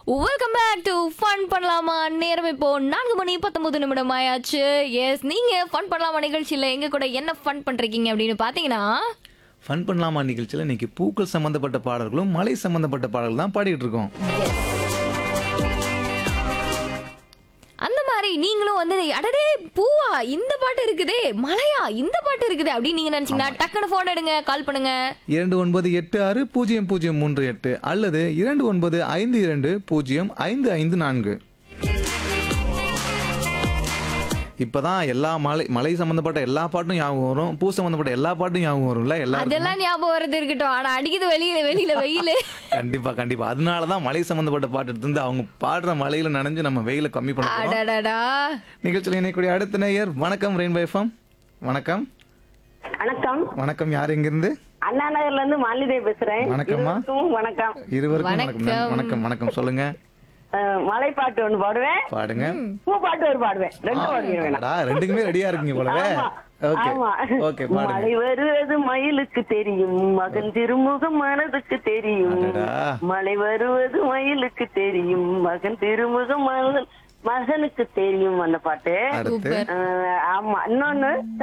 Welcome back to fun பண்ணலாமா நேரம் இப்போ நான்கு மணி பத்தொன்பது நிமிடம் ஆயாச்சு எஸ் நீங்க ஃபன் பண்ணலாமா நிகழ்ச்சியில எங்க கூட என்ன ஃபன் பண்றீங்க அப்படின்னு பாத்தீங்கன்னா ஃபன் பண்ணலாமா நிகழ்ச்சியில் இன்னைக்கு பூக்கள் சம்பந்தப்பட்ட பாடல்களும் மலை சம்பந்தப்பட்ட பாடல்கள் தான் பாடிட்டு இருக்கோம் அந்த மாதிரி நீங்களும் வந்து அடடே பூவா இந்த பாட்டு இருக்குதே மலையா இந்த பாட்டு இருக்குதே அப்படின்னு நீங்க நினைச்சீங்கன்னா டக்குனு போன் எடுங்க கால் பண்ணுங்க இரண்டு ஒன்பது எட்டு ஆறு பூஜ்ஜியம் பூஜ்ஜியம் மூன்று எட்டு அல்லது இரண்டு ஒன்பது ஐந்து இரண்டு பூஜ்ஜியம் ஐந்து ஐந்து நான்கு இப்பதான் எல்லா மலை மலை சம்பந்தப்பட்ட எல்லா பாட்டும் ஞாபகம் வரும் பூ சம்பந்தப்பட்ட எல்லா பாட்டும் ஞாபகம் வரும்ல எல்லாருக்கும் அதெல்லாம் ஞாபகம் வருது இருக்கட்டும் ஆனா அடிக்குது வெளியில வெளியில வெயில கண்டிப்பா கண்டிப்பா அதனாலதான் மலை சம்பந்தப்பட்ட பாட்டு எடுத்து வந்து அவங்க பாடுற மலையில நனைஞ்சு நம்ம வெயில கம்மி பண்ண போறோம். அடடடா நிகழ்ச்சியில் இணையக்கூடிய அடுத்த நேயர் வணக்கம் ரெயின்போ எஃப்எம் வணக்கம் வணக்கம் வணக்கம் யார் எங்கிருந்து அண்ணா நகர்ல இருந்து மாலிதே பேசுறேன் வணக்கம்மா. இருவருக்கும் வணக்கம் இருவருக்கும் வணக்கம் வணக்கம். வணக்கம் வணக்கம் சொல்லுங்க அஹ், மலை பாட்டு ஒண்ணு பாடுவேன் பாடுங்க பூ பாட்டு ஒரு பாடுவேன் ரெண்டு பாடுவேன் வேணாம் அடா, ரெண்டுக்குமே ரெடியா இருக்கீங்க போலவே ஆமா, ஓகே ஆமா. ஓகே பாடுங்க மழை வருவது மயிலுக்கு தெரியும் மகன் திருமுகம் மனதுக்கு தெரியும் அடடா. மழை வருவது மயிலுக்கு தெரியும் மகன் திருமுகம் மகன் மகனுக்கு தெரியும் அந்த பாட்டு அடுத்து அஹ், ஆமா இன்னொன்னு